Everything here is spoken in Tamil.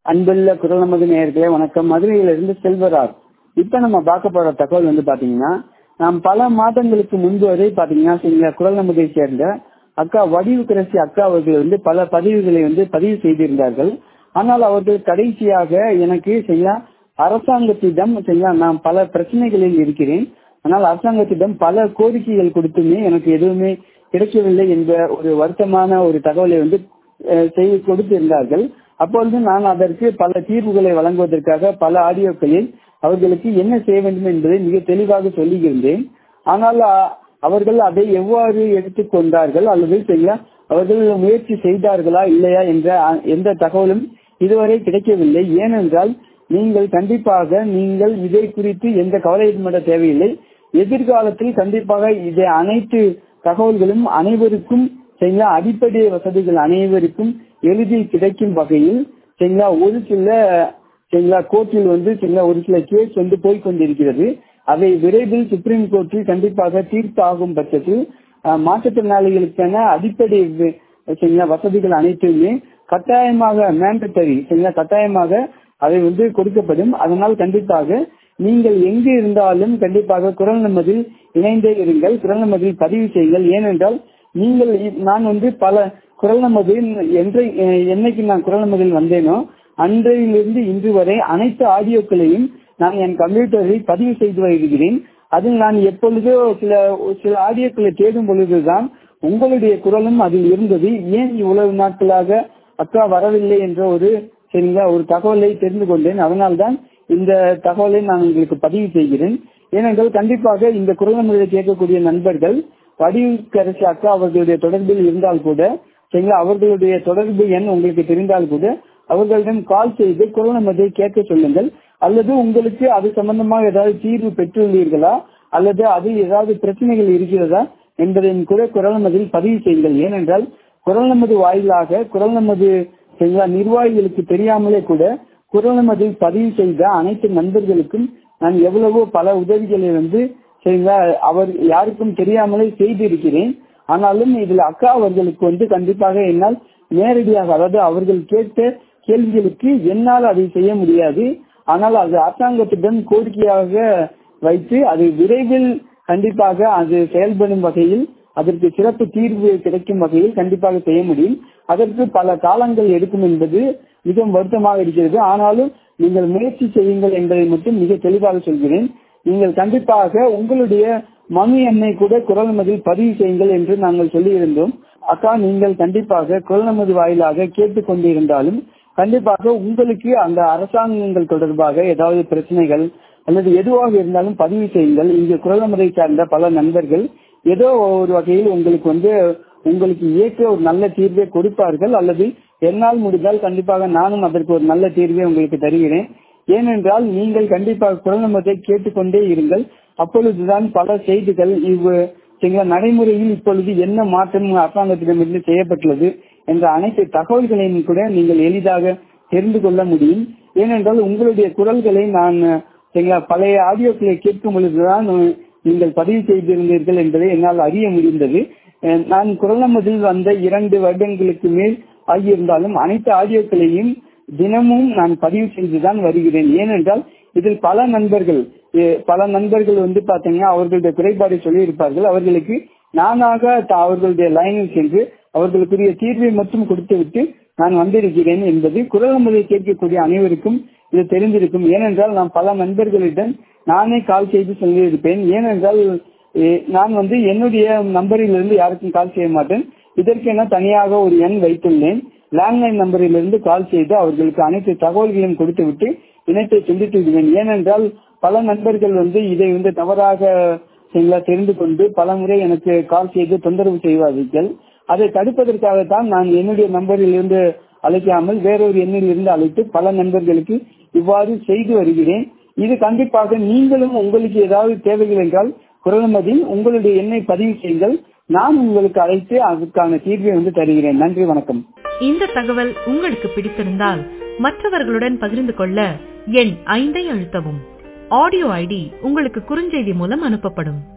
அன்புள்ள குரல் நமது நேயர்களே வணக்கம் மதுரையிலிருந்து செல்வராஜ் இப்ப நம்ம பார்க்க போற தகவல் வந்து பாத்தீங்கன்னா நாம் பல மாதங்களுக்கு முன்பு வரை பாத்தீங்கன்னா சில குரல் நமதை சேர்ந்த அக்கா வடிவுக்கரசி அக்கா அவர்கள் வந்து பல பதிவுகளை வந்து பதிவு செய்திருந்தார்கள் ஆனால் அவர்கள் கடைசியாக எனக்கு சரியா அரசாங்கத்திடம் சரியா நான் பல பிரச்சனைகளில் இருக்கிறேன் ஆனால் அரசாங்கத்திடம் பல கோரிக்கைகள் கொடுத்துமே எனக்கு எதுவுமே கிடைக்கவில்லை என்ற ஒரு வருத்தமான ஒரு தகவலை வந்து அஹ், செய்து கொடுத்திருந்தார்கள் அப்பொழுது நான் அதற்கு பல தீர்வுகளை வழங்குவதற்காக பல ஆடியோக்களில் அவர்களுக்கு என்ன செய்ய வேண்டும் என்பதை மிக தெளிவாக சொல்லியிருந்தேன் ஆனால் அ- அவர்கள் அதை எவ்வாறு எடுத்துக்கொண்டார்கள் அல்லது சரியா அவர்கள் முயற்சி செய்தார்களா இல்லையா என்ற அ- எந்த தகவலும் இதுவரை கிடைக்கவில்லை ஏனென்றால் நீங்கள் கண்டிப்பாக நீங்கள் இதை குறித்து எந்த கவலையும் பட தேவையில்லை எதிர்காலத்தில் கண்டிப்பாக இதை அனைத்து தகவல்களும் அனைவருக்கும் சரிங்களா அடிப்படை வசதிகள் அனைவருக்கும் எளிதில் கிடைக்கும் வகையில் சரிங்களா ஒரு சில சரிங்களா கோர்ட்டில் வந்து சரிங்களா ஒரு சில கேஸ் வந்து போய்கொண்டிருக்கிறது அதை விரைவில் சுப்ரீம் கோர்ட்டில் கண்டிப்பாக தீர்ப்பாகும் பட்சத்தில் அஹ், மாற்றுத்திறனாளிகளுக்கான அடிப்படை வி- சரிங்களா வசதிகள் அனைத்துமே கட்டாயமாக மேண்டட்டரி சரிங்களா கட்டாயமாக அதை வந்து கொடுக்கப்படும் அதனால் கண்டிப்பாக நீங்கள் எங்கு இருந்தாலும் கண்டிப்பாக குரல் நமதில் இணைந்தே இருங்கள் குரல் நமதில் பதிவு செய்யுங்கள் ஏனென்றால் நீங்கள் இ- நான் வந்து பல குரல் நமதில் என்ற என்னைக்கு நான் குரல் நமதில் வந்தேனோ அன்றையிலிருந்து இன்று வரை அனைத்து ஆடியோக்களையும் நான் என் கம்ப்யூட்டரில் பதிவு செய்து வருகிறேன் அதில் நான் எப்பொழுதோ சில சில ஆடியோக்களை தேடும் பொழுதுதான் உங்களுடைய குரலும் அதில் இருந்தது ஏன் இவ்வளவு நாட்களாக அக்கா வரவில்லை என்ற ஒரு சரிங்களா ஒரு தகவலை தெரிந்து கொண்டேன் அதனால்தான் இந்த தகவலை நான் உங்களுக்கு பதிவு செய்கிறேன் ஏனென்றால் கண்டிப்பாக இந்த குரல் முறையை கேட்கக்கூடிய நண்பர்கள் வடிவுக்கரசி அக்கா அவர்களுடைய தொடர்பில் இருந்தால் கூட சரிங்களா அவர்களுடைய தொடர்பு எண் உங்களுக்கு தெரிந்தால் கூட அவர்களிடம் கால் செய்து குரல் நமதை கேட்க சொல்லுங்கள் அல்லது உங்களுக்கு அது சம்பந்தமாக ஏதாவது தீர்வு பெற்றுள்ளீர்களா அல்லது அது ஏதாவது பிரச்சனைகள் இருக்கிறதா என்பதையும் கூட குரல் நமதில் பதிவு செய்யுங்கள் ஏனென்றால் குரல் நமது வாயிலாக குரல் நமது சரிங்களா நிர்வாகிகளுக்கு தெரியாமலே கூட குரல் நமதில் பதிவு செய்த அனைத்து நண்பர்களுக்கும் நான் எவ்வளவோ பல உதவிகளை வந்து சரிங்களா அவர் யாருக்கும் தெரியாமலே செய்திருக்கிறேன் ஆனாலும் இதுல அக்கா அவர்களுக்கு வந்து கண்டிப்பாக என்னால் நேரடியாக அதாவது அவர்கள் கேட்ட கேள்விகளுக்கு என்னால் அதை செய்ய முடியாது ஆனால் அது அரசாங்கத்திடம் கோரிக்கையாக வைத்து அது விரைவில் கண்டிப்பாக அது செயல்படும் வகையில் அதற்கு சிறப்பு தீர்வு கிடைக்கும் வகையில் கண்டிப்பாக செய்ய முடியும் அதற்கு பல காலங்கள் எடுக்கும் என்பது மிகவும் வருத்தமாக இருக்கிறது ஆனாலும் நீங்கள் முயற்சி செய்யுங்கள் என்பதை மட்டும் மிக தெளிவாக சொல்கிறேன் நீங்கள் கண்டிப்பாக உங்களுடைய மனு எண்ணை கூட குரல் நமதில் பதிவு செய்யுங்கள் என்று நாங்கள் சொல்லியிருந்தோம் அக்கா நீங்கள் கண்டிப்பாக குரல் நமது வாயிலாக கேட்டுக் கொண்டிருந்தாலும் கண்டிப்பாக உங்களுக்கு அந்த அரசாங்கங்கள் தொடர்பாக ஏதாவது பிரச்சனைகள் அல்லது எதுவாக இருந்தாலும் பதிவு செய்யுங்கள் இங்கு குரல் நமதை சார்ந்த பல நண்பர்கள் ஏதோ ஒரு வகையில் உங்களுக்கு வந்து உங்களுக்கு இயக்க ஒரு நல்ல தீர்வை கொடுப்பார்கள் அல்லது என்னால் முடிந்தால் கண்டிப்பாக நானும் அதற்கு ஒரு நல்ல தீர்வை உங்களுக்கு தருகிறேன் ஏனென்றால் நீங்கள் கண்டிப்பாக குரல் நமதை கேட்டுக்கொண்டே இருங்கள் அப்பொழுதுதான் பல செய்திகள் இவ் சரிங்களா நடைமுறையில் இப்பொழுது என்ன மாற்றம் அரசாங்கத்திடமிருந்து செய்யப்பட்டுள்ளது என்ற அனைத்து தகவல்களையும் கூட நீங்கள் எளிதாக தெரிந்து கொள்ள முடியும் ஏனென்றால் உங்களுடைய குரல்களை நான் சரிங்களா பழைய ஆடியோக்களை கேட்கும் பொழுதுதான் நீங்கள் பதிவு செய்திருந்தீர்கள் என்பதை என்னால் அறிய முடிந்தது அஹ் நான் குரல் நமதில் வந்த இரண்டு வருடங்களுக்கு மேல் ஆகியிருந்தாலும் அனைத்து ஆடியோக்களையும் தினமும் நான் பதிவு செய்துதான் வருகிறேன் ஏனென்றால் இதில் பல நண்பர்கள் எ- பல நண்பர்கள் வந்து பாத்தீங்கன்னா அவர்களுடைய குறைபாடை சொல்லி இருப்பார்கள் அவர்களுக்கு நானாக த- அவர்களுடைய லைனில் சென்று அவர்களுக்குரிய தீர்வை மட்டும் கொடுத்துவிட்டு நான் வந்திருக்கிறேன் என்பது குரல் முறை கேட்கக்கூடிய அனைவருக்கும் இது தெரிந்திருக்கும் ஏனென்றால் நான் பல நண்பர்களிடம் நானே கால் செய்து சொல்லியிருப்பேன் ஏனென்றால் எ- நான் வந்து என்னுடைய நம்பரிலிருந்து யாருக்கும் கால் செய்ய மாட்டேன் இதற்கென தனியாக ஒரு எண் வைத்துள்ளேன் லேண்ட்லைன் நம்பரிலிருந்து கால் செய்து அவர்களுக்கு அனைத்து தகவல்களையும் கொடுத்துவிட்டு இணைப்பை துண்டித்து விடுவேன் ஏனென்றால் பல நண்பர்கள் வந்து இதை வந்து தவறாக சரிங்களா தெரிந்து கொண்டு பல முறை எனக்கு கால் செய்து தொந்தரவு செய்வார்கள் அதை தடுப்பதற்காகத்தான் நான் என்னுடைய நம்பரில் இருந்து அழைக்காமல் வேறொரு எண்ணில் இருந்து அழைத்து பல நண்பர்களுக்கு இவ்வாறு செய்து வருகிறேன் இது கண்டிப்பாக நீங்களும் உங்களுக்கு ஏதாவது தேவைகள் என்றால் குரல்மதில் உங்களுடைய எண்ணை பதிவு செய்யுங்கள் நான் உங்களுக்கு அழைத்து அதுக்கான தீர்வை வந்து தருகிறேன் நன்றி வணக்கம் இந்த தகவல் உங்களுக்கு பிடித்திருந்தால் மற்றவர்களுடன் பகிர்ந்து கொள்ள எண் ஐந்தை அழுத்தவும் ஆடியோ ஐடி உங்களுக்கு குறுஞ்செய்தி மூலம் அனுப்பப்படும்